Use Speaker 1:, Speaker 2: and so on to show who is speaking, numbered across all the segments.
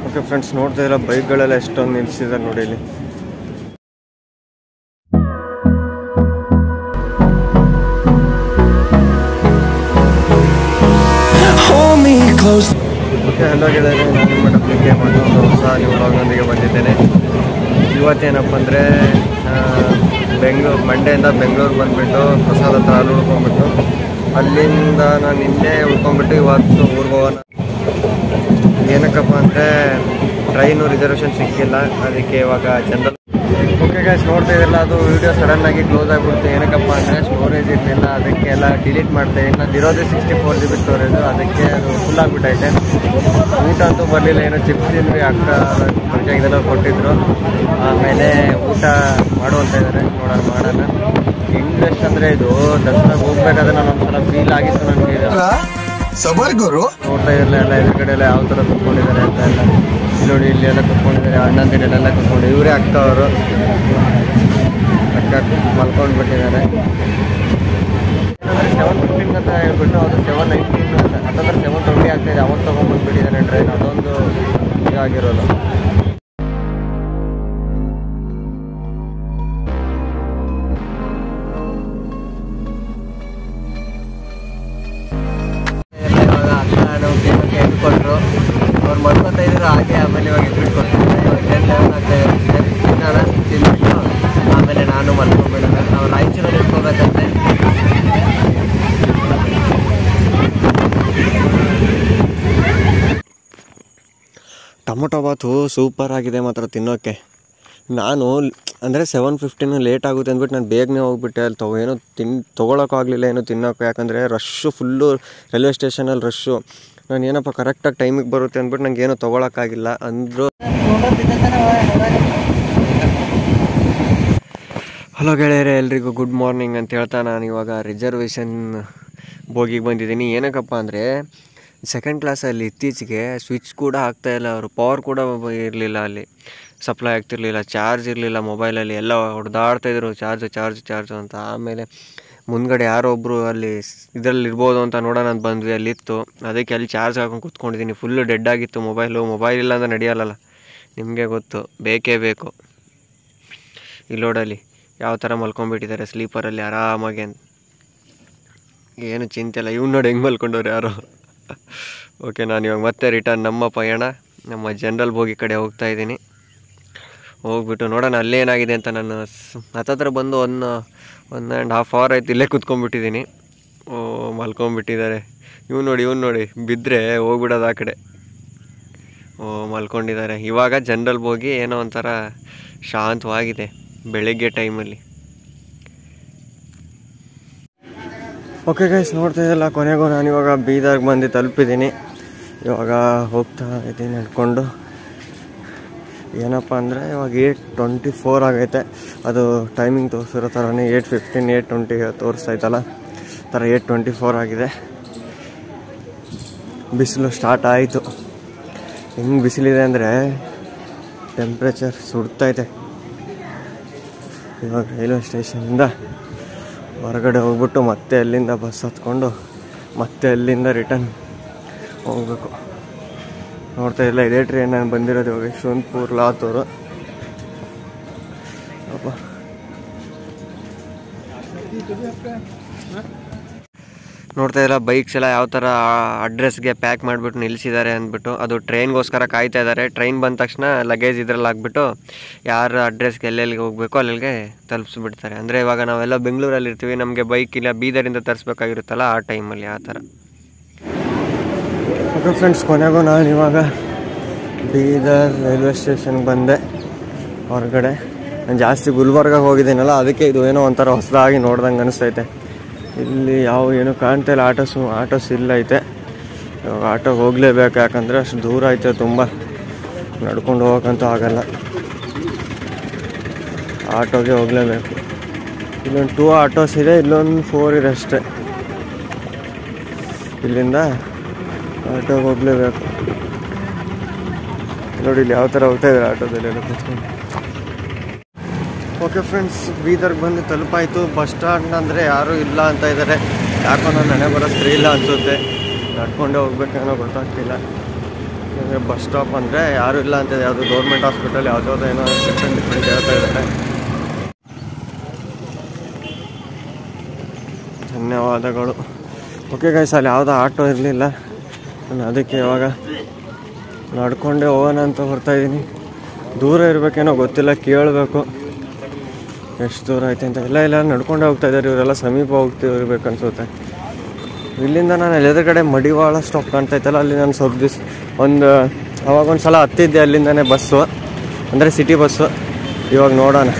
Speaker 1: Okay friends ನೋಡ್ತಾ ಇರೋ ಬೈಕ್ಗಳೆಲ್ಲ ಎಷ್ಟೊಂದು ನಿಲ್ಸಿದ್ದಾರೆ ನೋಡಿ ಇಲ್ಲಿ
Speaker 2: Hold me close.
Speaker 1: Okay hello ಗೆಳೆಯರೆ ನಾನು ನಿಮ್ಮ ಡಬ್ಲಿಗೆ ಮತ್ತೊಂದು ಹೊಸ ನೀವು ವ್ಲಾಗ್ನೊಂದಿಗೆ ಬಂದಿದ್ದೇನೆ ಇವತ್ತೇನಪ್ಪ ಅಂದರೆ ಬೆಂಗಳೂರು ಮಂಡೆಯಿಂದ ಬೆಂಗಳೂರು ಬಂದುಬಿಟ್ಟು ಪ್ರಸಾದ ಹತ್ರ ಅಲ್ಲಿ ಉಳ್ಕೊಂಡ್ಬಿಟ್ಟು ಅಲ್ಲಿಂದ ನಾನು ನಿನ್ನೆ ಉಳ್ಕೊಂಡ್ಬಿಟ್ಟು ಇವತ್ತು ಊರಿಗೆ ಹೋಗೋಣ ಏನಕ್ಕಪ್ಪ ಅಂದರೆ ಟ್ರೈನು ರಿಸರ್ವೇಷನ್ ಸಿಕ್ಕಿಲ್ಲ ಅದಕ್ಕೆ ಇವಾಗ ಜನರಲ್ ಓಕೆ ಗೈಸ್ ನೋಡ್ತಾ ಇದ್ದಿಲ್ಲ ಅದು ವಿಡಿಯೋ ಸಡನ್ನಾಗಿ ಕ್ಲೋಸ್ ಆಗಿಬಿಡ್ತು ಏನಕ್ಕಪ್ಪ ಅಂದರೆ ಸ್ಟೋರೇಜ್ ಇರಲಿಲ್ಲ ಅದಕ್ಕೆ ಎಲ್ಲ ಡಿಲೀಟ್ ಮಾಡ್ತಾ ಇನ್ನು ಇರೋದೇ sixty four G B storage ಅದಕ್ಕೆ ಅದು ಫುಲ್ ಆಗಿಬಿಟ್ಟೈತೆ ಊಟ ಅಂತೂ ಬರಲಿಲ್ಲ ಏನೋ ಚಿಪ್ಸ್ ತಿಂದ್ವಿ ಅಕ್ಕ ಪರಿಚಯ ಇದೆಲ್ಲ ಕೊಟ್ಟಿದ್ರು ಆಮೇಲೆ ಊಟ ಮಾಡುವಂತ ಇದ್ದಾರೆ ನೋಡೋಣ ಮಾಡೋಣ ಇಂಟ್ರೆಸ್ಟ್ ಅಂದರೆ ಇದು ದಸರಾಗೆ ಹೋಗ್ಬೇಕಾದ್ರೆ ನಾನು ಒಂದ್ಸಲ ಫೀಲ್ ಆಗಿತ್ತು ನನಗೆ
Speaker 2: ಸಬರ್ ಗುರು
Speaker 1: ನೋಡ್ತಾ ಇರಲಿಲ್ಲ ಎಲ್ಲ ಎದುರುಗಡೆ ಎಲ್ಲ ಯಾವ ಥರ ಕುತ್ಕೊಂಡಿದ್ದಾರೆ ಅಂತ ಎಲ್ಲ ಇಲ್ಲಿ ನೋಡಿ ಇಲ್ಲಿ ಎಲ್ಲ ಕುತ್ಕೊಂಡಿದ್ದಾರೆ ಅಣ್ಣಂದಿರೆಲ್ಲ ಕುತ್ಕೊಂಡು ಇವರೇ ಅಕ್ಕ ಅವರು ಅಕ್ಕ ಮಲ್ಕೊಂಡು ಬಿಟ್ಟಿದ್ದಾರೆ ಸೆವೆನ್ ಫಿಫ್ಟೀನ್ ಅಂತ ಹೇಳ್ಬಿಟ್ಟು ಅದು ಸೆವೆನ್ ನೈನ್ಟೀನ್ ಹತ್ತಂದ್ರೆ ಸೆವೆನ್ ಟ್ವೆಂಟಿ ಆಗ್ತಾಯಿದೆ ಅವತ್ತು ತೊಗೊಂಡ್ಬಂದ್ಬಿಟ್ಟಿದ್ದಾನೆ ಟ್ರೈನ್ ಅದೊಂದು ಇದಾಗಿರೋದು ಎಲ್ಲ ಇವಾಗ ಅಕ್ಕ ನಾವು ತಿನ್ನೋಕೆ ಎತ್ಕೊಟ್ರು ಅವ್ರು ಮಲ್ಕೊತಾ ಇದ್ರು ಹಾಗೆ ಆಮೇಲೆ ಇವಾಗ ಎತ್ಬಿಟ್ಕೊಟ್ರು ಇವಾಗ ಟೆನ್ ಲೆವೆನ್ ಆಗ್ತಾ ಇದೆ ತಿನ್ನೋಣ ತಿಂದ್ಬಿಟ್ಟು ಆಮೇಲೆ ನಾನು ಮಲ್ಕೊಂಡ್ಬಿಡೋಣ ನಾವು ರಾಯಚೂರಲ್ಲಿ ಇಟ್ಕೋಬೇಕಂತೆ ಟೊಮೊಟೊ ಬಾತು ಸೂಪರ್ ಆಗಿದೆ ಮಾತ್ರ ತಿನ್ನೋಕ್ಕೆ ನಾನು ಅಂದರೆ ಸೆವೆನ್ ಫಿಫ್ಟೀನ್ ಲೇಟ್ ಆಗುತ್ತೆ ಅಂದ್ಬಿಟ್ಟು ನಾನು ಬೇಗನೆ ಹೋಗ್ಬಿಟ್ಟೆ ಅಲ್ಲಿ ತಗೋ ಏನೋ ತಿನ್ ತೊಗೊಳಕ್ಕಾಗಲಿಲ್ಲ ಏನೋ ತಿನ್ನೋಕೆ ಯಾಕಂದರೆ ರಶ್ಶು ಫುಲ್ಲು ರೈಲ್ವೆ ಸ್ಟೇಷನಲ್ಲಿ ರಶ್ಶು ನಾನು ಏನಪ್ಪ ಕರೆಕ್ಟಾಗಿ ಟೈಮಿಗೆ ಬರುತ್ತೆ ಅಂದ್ಬಿಟ್ಟು ನಂಗೆ ಏನೂ ತೊಗೊಳಕ್ಕಾಗಿಲ್ಲ ಅಂದರು ಹಲೋ ಗೆಳೆಯರೆ ಎಲ್ರಿಗೂ ಗುಡ್ ಮಾರ್ನಿಂಗ್ ಅಂತ ಹೇಳ್ತಾ ನಾನು ಇವಾಗ ರಿಸರ್ವೇಷನ್ ಬೋಗಿಗೆ ಬಂದಿದ್ದೀನಿ ಏನಕ್ಕಪ್ಪ ಅಂದರೆ ಸೆಕೆಂಡ್ ಕ್ಲಾಸಲ್ಲಿ ಇತ್ತೀಚೆಗೆ ಸ್ವಿಚ್ ಕೂಡ ಆಗ್ತಾಯಿಲ್ಲ ಅವರು ಪವರ್ ಕೂಡ ಇರಲಿಲ್ಲ ಅಲ್ಲಿ ಸಪ್ಲೈ ಆಗ್ತಿರ್ಲಿಲ್ಲ ಚಾರ್ಜ್ ಇರಲಿಲ್ಲ ಮೊಬೈಲಲ್ಲಿ ಎಲ್ಲ ಹೊಡೆದಾಡ್ತಾಯಿದ್ರು ಚಾರ್ಜ್ ಚಾರ್ಜ್ ಚಾರ್ಜ್ ಅಂತ ಆಮೇಲೆ ಮುಂದ್ಗಡೆ ಯಾರೋ ಒಬ್ಬರು ಅಲ್ಲಿ ಇದರಲ್ಲಿ ಇರ್ಬೋದು ಅಂತ ನೋಡೋಣ ಅಂತ ಬಂದ್ವಿ ಅಲ್ಲಿತ್ತು ಅದಕ್ಕೆ ಅಲ್ಲಿ ಚಾರ್ಜ್ ಹಾಕೊಂಡು ಕೂತ್ಕೊಂಡಿದ್ದೀನಿ ಫುಲ್ಲು ಡೆಡ್ ಆಗಿತ್ತು ಮೊಬೈಲು ಮೊಬೈಲ್ ಇಲ್ಲ ಅಂದ್ರೆ ನಡೆಯಲ್ಲ ನಿಮಗೆ ಗೊತ್ತು ಬೇಕೇ ಬೇಕು ಇಲ್ಲಿ ನೋಡಲ್ಲಿ ಯಾವ ಥರ ಮಲ್ಕೊಂಡ್ಬಿಟ್ಟಿದ್ದಾರೆ ಸ್ಲೀಪರಲ್ಲಿ ಆರಾಮಾಗಿ ಅಂತ ಏನು ಚಿಂತೆ ಇಲ್ಲ ಇವ್ನು ನೋಡಿ ಹೆಂಗೆ ಮಲ್ಕೊಂಡವ್ರು ಯಾರು ಓಕೆ ನಾನು ಇವಾಗ ಮತ್ತೆ ರಿಟರ್ನ್ ನಮ್ಮ ಪಯಣ ನಮ್ಮ ಜನರಲ್ ಬೋಗಿ ಕಡೆ ಹೋಗ್ತಾ ಇದ್ದೀನಿ ಹೋಗ್ಬಿಟ್ಟು ನೋಡೋಣ ಅಲ್ಲೇನಾಗಿದೆ ಅಂತ ನಾನು ಸ್- ಹತ್ತತ್ರ ಬಂದು one one and half hour ಆಯ್ತು ಇಲ್ಲೇ ಕುತ್ಕೊಂಡ್ಬಿಟ್ಟಿದ್ದೀನಿ ಓ ಮಲ್ಕೊಂಡ್ಬಿಟ್ಟಿದ್ದಾರೆ ಇವ್ನು ನೋಡಿ ಇವ್ನು ನೋಡಿ ಬಿದ್ದರೆ ಹೋಗ್ಬಿಡೋದು ಆ ಕಡೆ ಓ ಮಲ್ಕೊಂಡಿದ್ದಾರೆ ಇವಾಗ ಜನರಲ್ ಹೋಗಿ ಏನೋ ಒಂಥರ ಶಾಂತವಾಗಿದೆ ಬೆಳಗ್ಗೆ ಟೈಮಲ್ಲಿ ಓಕೆ ಗೈಸ್ ನೋಡ್ತಾ ಇದ್ದಲ್ಲ ಕೊನೆಗೂ ನಾನು ಇವಾಗ ಬೀದರ್ಗೆ ಬಂದು ತಲುಪಿದ್ದೀನಿ ಇವಾಗ ಹೋಗ್ತಾ ಇದ್ದೀನಿ ನಡ್ಕೊಂಡು ಏನಪ್ಪ ಅಂದರೆ ಇವಾಗ ಏಯ್ಟ್ ಟ್ವೆಂಟಿ ಫೋರ್ ಆಗೈತೆ ಅದು ಟೈಮಿಂಗ್ ತೋರಿಸಿರೋ ಥರನೇ ಏಯ್ಟ್ ಫಿಫ್ಟೀನ್ ಏಯ್ಟ್ ಟ್ವೆಂಟಿಗೆ ತೋರಿಸ್ತೈತಲ್ಲ ಥರ ಏಯ್ಟ್ ಟ್ವೆಂಟಿ ಫೋರ್ ಆಗಿದೆ ಬಿಸಿಲು ಸ್ಟಾರ್ಟ್ ಆಯಿತು ಹೆಂಗೆ ಬಿಸಿಲಿದೆ ಅಂದರೆ ಟೆಂಪ್ರೇಚರ್ ಸುಡ್ತೈತೆ ಇವಾಗ ರೈಲ್ವೆ ಸ್ಟೇಷನಿಂದ ಹೊರಗಡೆ ಹೋಗ್ಬಿಟ್ಟು ಮತ್ತೆ ಅಲ್ಲಿಂದ ಬಸ್ ಹತ್ಕೊಂಡು ಮತ್ತೆ ಅಲ್ಲಿಂದ ರಿಟರ್ನ್ ಹೋಗ್ಬೇಕು ನೋಡ್ತಾ ಇಲ್ಲ ಇದೇ ಟ್ರೈನ್ ನಾನು ಬಂದಿರೋದು ಇವಾಗ ಯಶವಂತಪುರ್ ಲಾತೂರು ಅಪ್ಪ ನೋಡ್ತಾ ಇಲ್ಲ ಬೈಕ್ಸ್ ಎಲ್ಲ ಯಾವ ಥರ ಅಡ್ರೆಸ್ಗೆ ಪ್ಯಾಕ್ ಮಾಡಿಬಿಟ್ಟು ನಿಲ್ಲಿಸಿದ್ದಾರೆ ಅಂದ್ಬಿಟ್ಟು ಅದು ಟ್ರೈನ್ಗೋಸ್ಕರ ಕಾಯ್ತಾ ಇದ್ದಾರೆ ಟ್ರೈನ್ ಬಂದ ತಕ್ಷಣ ಲಗೇಜ್ ಇದ್ರಲ್ಲಿ ಹಾಕ್ಬಿಟ್ಟು ಯಾರ ಅಡ್ರೆಸ್ಗೆ ಎಲ್ಲೆಲ್ಲಿಗೆ ಹೋಗಬೇಕು ಅಲ್ಲಿಗೆ ತಲುಪಿಸ್ಬಿಡ್ತಾರೆ ಅಂದರೆ ಇವಾಗ ನಾವೆಲ್ಲ ಬೆಂಗಳೂರಲ್ಲಿ ಇರ್ತೀವಿ ನಮಗೆ ಬೈಕ್ ಇಲ್ಲ ಬೀದರಿಂದ ತರಿಸ್ಬೇಕಾಗಿರುತ್ತಲ್ಲ ಆ ಟೈಮಲ್ಲಿ ಆ ಥರ ಓಕೆ ಫ್ರೆಂಡ್ಸ್ ಕೊನೆಗೂ ನಾನು ಇವಾಗ ಬೀದರ್ ರೈಲ್ವೆ ಸ್ಟೇಷನ್ಗೆ ಬಂದೆ ಹೊರಗಡೆ ನಾನು ಜಾಸ್ತಿ ಗುಲ್ಬರ್ಗಾಗೆ ಹೋಗಿದ್ದೀನಲ್ಲ ಅದಕ್ಕೆ ಇದು ಏನೋ ಒಂಥರ ಹೊಸದಾಗಿ ನೋಡ್ದಂಗೆ ಅನಿಸ್ತೈತೆ ಇಲ್ಲಿ ಯಾವ ಏನು ಕಾಣ್ತಾ ಇಲ್ಲ ಆಟೋಸು ಆಟೋಸ್ ಇಲ್ಲ ಐತೆ ಇವಾಗ ಆಟೋಗೆ ಹೋಗಲೇಬೇಕು ಯಾಕಂದರೆ ಅಷ್ಟು ದೂರ ಐತೆ ತುಂಬ ನಡ್ಕೊಂಡು ಹೋಗೋಕ್ಕಂತೂ ಆಗಲ್ಲ ಆಟೋಗೆ ಹೋಗಲೇಬೇಕು ಇಲ್ಲೊಂದು ಟೂ ಆಟೋಸ್ ಇದೆ ಇಲ್ಲೊಂದು ಫೋರ್ ಇದೆ ಅಷ್ಟೇ ಇಲ್ಲಿಂದ ಆಟೋಗೆ ಹೋಗಲೇಬೇಕು ನೋಡಿ ಇಲ್ಲಿ ಯಾವ ಥರ ಹೋಗ್ತಾ ಇದ್ದಾರೆ ಆಟೋದಲ್ಲಿ ಎಲ್ಲ ಕೂತ್ಕೊಂಡು ಓಕೆ ಫ್ರೆಂಡ್ಸ್ ಬೀದರ್ಗೆ ಬಂದು ತಲುಪಾಯಿತು ಬಸ್ ಸ್ಟಾಂಡ್ ಅಂದರೆ ಯಾರೂ ಇಲ್ಲ ಅಂತ ಇದ್ದಾರೆ ಯಾಕೋ ನಾನು ಮನೆ ಬರೋ ಸ್ತ್ರೀ ಇಲ್ಲ ಅನಿಸುತ್ತೆ ನಡ್ಕೊಂಡೇ ಹೋಗ್ಬೇಕೇನೋ ಗೊತ್ತಾಗ್ತಿಲ್ಲ ಬಸ್ ಸ್ಟಾಪ್ ಅಂದರೆ ಯಾರೂ ಇಲ್ಲ ಅಂತ ಯಾವುದು ಗೌರ್ಮೆಂಟ್ ಹಾಸ್ಪಿಟಲ್ ಯಾವುದ್ಯಾವುದೋ ಏನೋ ಡಿಫ್ರೆಂಟ್ ಡಿಫ್ರೆಂಟ್ ಹೇಳ್ತಾ ಇದ್ದಾರೆ ಧನ್ಯವಾದಗಳು ಓಕೆ ಗೈಸ್ ಅಲ್ಲಿ ಯಾವುದೋ ಆಟೋ ಇರಲಿಲ್ಲ ನಾನು ಅದಕ್ಕೆ ಇವಾಗ ನಡ್ಕೊಂಡೇ ಹೋಗೋಣ ಅಂತ ಬರ್ತಾ ಇದ್ದೀನಿ ದೂರ ಇರಬೇಕೇನೋ ಗೊತ್ತಿಲ್ಲ ಕೇಳಬೇಕು ಎಷ್ಟು ದೂರ ಐತೆ ಅಂತ ಇಲ್ಲ ಇಲ್ಲ ನಡ್ಕೊಂಡೇ ಹೋಗ್ತಾ ಇದ್ದಾರೆ ಇವರೆಲ್ಲ ಸಮೀಪ ಹೋಗ್ತಿರ್ಬೇಕು ಅನ್ಸುತ್ತೆ ಇಲ್ಲಿಂದ ನಾನು ಅಲ್ಲಿ ಎದುರುಗಡೆ ಮಡಿವಾಳ ಸ್ಟಾಪ್ ಕಾಣ್ತಾ ಇತ್ತಲ್ಲ ಅಲ್ಲಿ ನಾನು ಸ್ವಲ್ಪ ದಿವಸ ಒಂದು ಅವಾಗ ಒಂದು ಸಲ ಹತ್ತಿದ್ದೆ ಅಲ್ಲಿಂದನೇ ಬಸ್ಸು ಅಂದರೆ ಸಿಟಿ ಬಸ್ಸು ಇವಾಗ ನೋಡೋಣ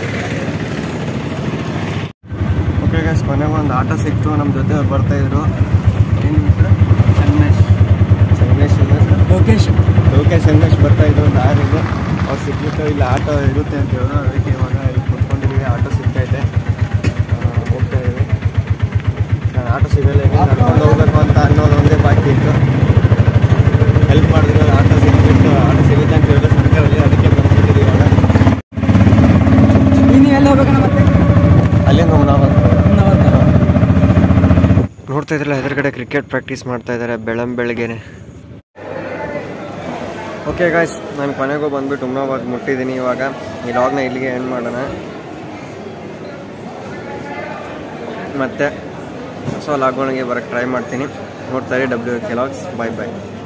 Speaker 1: ಓಕೆ ಗೈಸ್ ಕೊನೆಗೆ ಒಂದು ಆಟೋ ಸಿಕ್ತು ನಮ್ಮ ಜೊತೆ ಅವ್ರು ಬರ್ತಾಯಿದ್ರು ಏನು ಹೆಸರು ಸಂಗಮೇಶ್ ಸಂಗಮೇಶ್ ಹೆಸರು
Speaker 3: ಲೋಕೇಶ್
Speaker 1: ಲೋಕೇಶ್ ಸಂಗಮೇಶ್ ಬರ್ತಾಯಿದ್ರು ದಾರಿಗೆ ಅವ್ರು ಸಿಕ್ಬಿಟ್ಟು ಇಲ್ಲಿ ಆಟೋ ಇರುತ್ತೆ ಅಂತ ಹೇಳಿದ್ರು ಅದಕ್ಕೆ ಇವಾಗ ಇಲ್ಲಿ ಕುತ್ಕೊಂಡಿದ್ದೀವಿ ಆಟೋ ಸಿಗ್ತೈತೆ ಆ, ಹೋಗ್ತಾ ಇದ್ದೀವಿ ನಾನು ಆಟೋ ಸಿಗಲ್ಲ ಈಗ ನಡ್ಕೊಂಡು ಹೋಗ್ಬೇಕು ಅಂತ ಅನ್ನೋದು ಒಂದೇ ಬಾಕಿ ಇತ್ತು ಹೆಲ್ಪ್ ಮಾಡಿದ್ರು ಆಟೋ ಸಿಕ್ಬಿಟ್ಟು ಆಟೋ ಸಿಗುತ್ತೆ ಅಂತ ಹೇಳಿದ್ರು ಸರ್ಕಾರಲ್ಲಿ ಅದಕ್ಕೆ ಬಂದ್ಬಿಟ್ಟಿದ್ದೀವಿ ಇವಾಗ
Speaker 3: ನೀನು ಎಲ್ಲಿ ಹೋಗ್ಬೇಕಣ್ಣ ಮತ್ತೆ
Speaker 1: ಅಲ್ಲಿಂದ ನಾವು
Speaker 3: ಹೊನ್ನಾವರ
Speaker 1: ನೋಡ್ತಾ ಇದ್ರಲ್ಲ ಎದುರುಗಡೆ ಕ್ರಿಕೆಟ್ ಪ್ರಾಕ್ಟೀಸ್ ಮಾಡ್ತಾ ಇದ್ದಾರೆ ಬೆಳಂ ಬೆಳಗ್ಗೆನೆ ಓಕೆ ಗಾಯ್ಸ್ ನಾನು ಕೊನೆಗೂ ಬಂದ್ಬಿಟ್ಟು ಉಮ್ನಾಬಾದ್ ಮುಟ್ಟಿದ್ದೀನಿ ಇವಾಗ ಈ ಲಾಗ್ನ ಇಲ್ಲಿಗೆ ಎಂಡ್ ಮಾಡೋಣ ಮತ್ತೆ ಹೊಸ ಲಾಗ್ಗಳಿಗೆ ಬರೋಕ್ಕೆ ಟ್ರೈ ಮಾಡ್ತೀನಿ ನೋಡ್ತಾ ಇರಿ ಡಬ್ಲ್ಯೂ ಕೆ ಲಾಗ್ಸ್ ಬಾಯ್ ಬಾಯ್